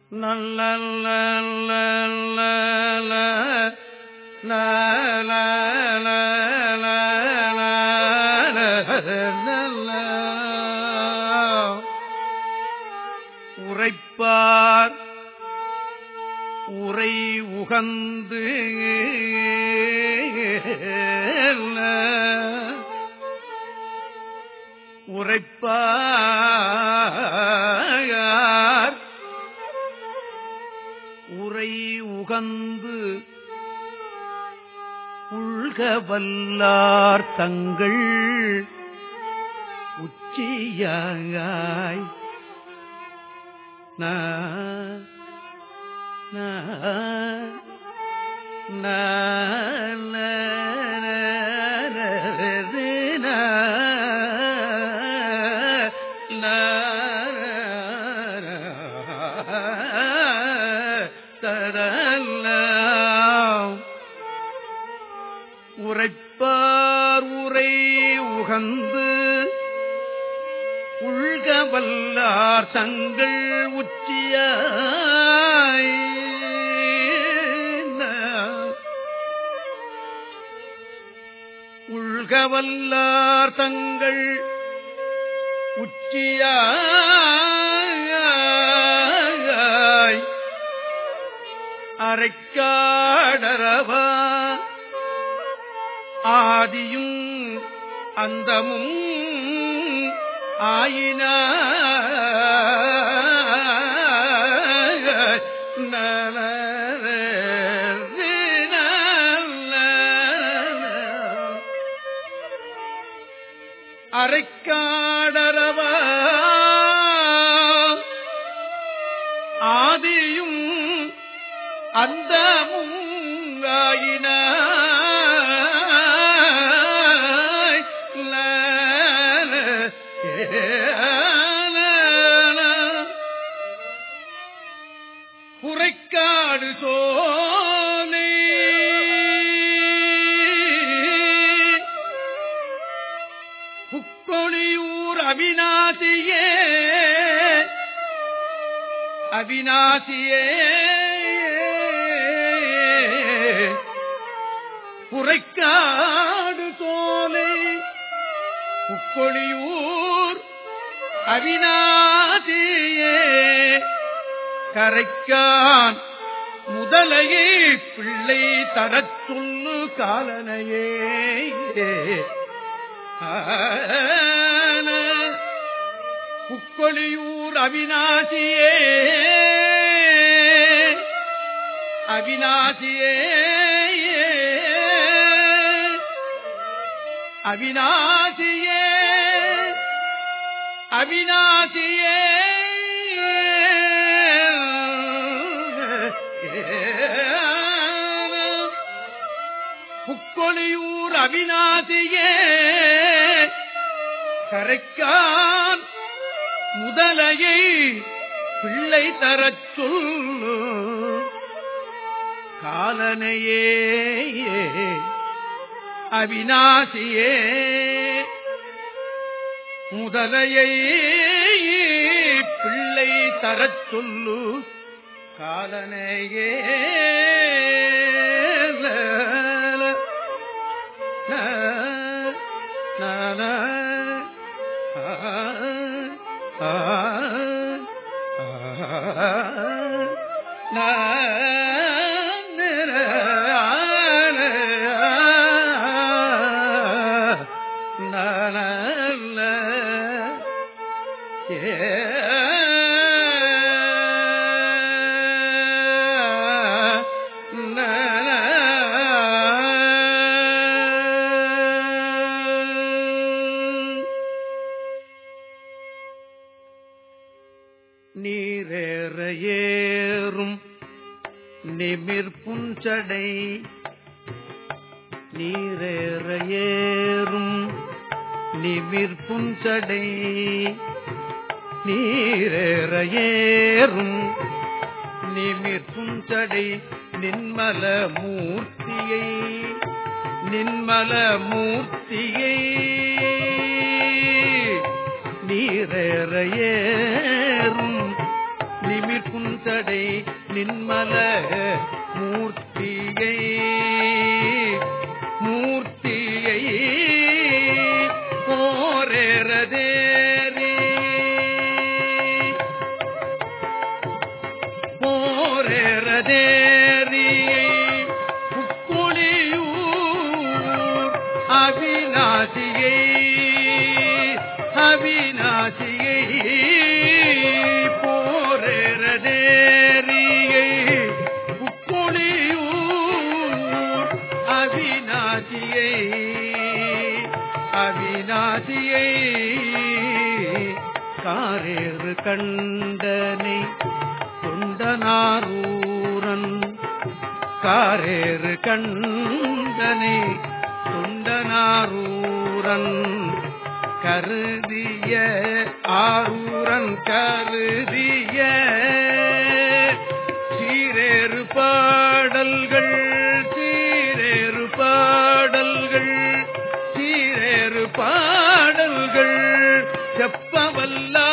நல்ல உரைப்பார் உரை உகந்து உரைப்பார் உரை உகந்து உள்க வல்லார் தங்கள் உச்சியாய் நா நா நா நா உரைப்பார் உரை உகந்து உள்க வல்லார் தங்கள் உச்சியாய் உள்க வல்லார் தங்கள் உச்சியாய் அரைக்காடரவா ஆதியும் அந்தமும் ஆயின அரைக்காடரவ ஆதியும் அந்தமும் ஆயின குறைக்காடு சோலை புக்கொழியூர் அவிநாசியே அவிநாசியே புரைக்காடு சோலை புக்கொழியூர் அவிநாசியே கரைக்கான் முதலையே பிள்ளை தரச் சொல்லு காலனையே புக்கொழியூர் அவிநாசியே அவிநாசியே அவிநாசியே அவிநாசியே புக்கொழியூர் அவிநாசியே கரைக்கான் முதலையை பிள்ளை தரச் சொல்லு காலனையே அவிநாசியே முதலையை பிள்ளை தரச் சொல்லு காலனையே நீரேற ஏறும் நிமிர் புஞ்சடை நீரேற ஏறும் நிமிர் புஞ்சடை நீரேற ஏறும் நிமிர் புஞ்சடை நின்மல மூர்த்தியை நின்மல மூர்த்தியை நீரேற ஏறும் நிமிர் புஞ்சடை சடை நின்மல மூர்த்தியை மூர்த்தியை போரேறதேரி போரேறதேரியை புக்குழியூர் அவிநாசியை அவிநாசியை போரேறதேரியை புக்குழியூர் அவிநாசியை அவிநாசியை காரேறு கண்டனை தொண்டனாரூரன் காரேறு கண்டனை தொண்டனாரூரன் கருதிய ஆரூரன் கருதிய சீரேறு பாடல்கள் சீரேறு பாடல்கள் சீரேறு பாடல்கள் செப்பவல்ல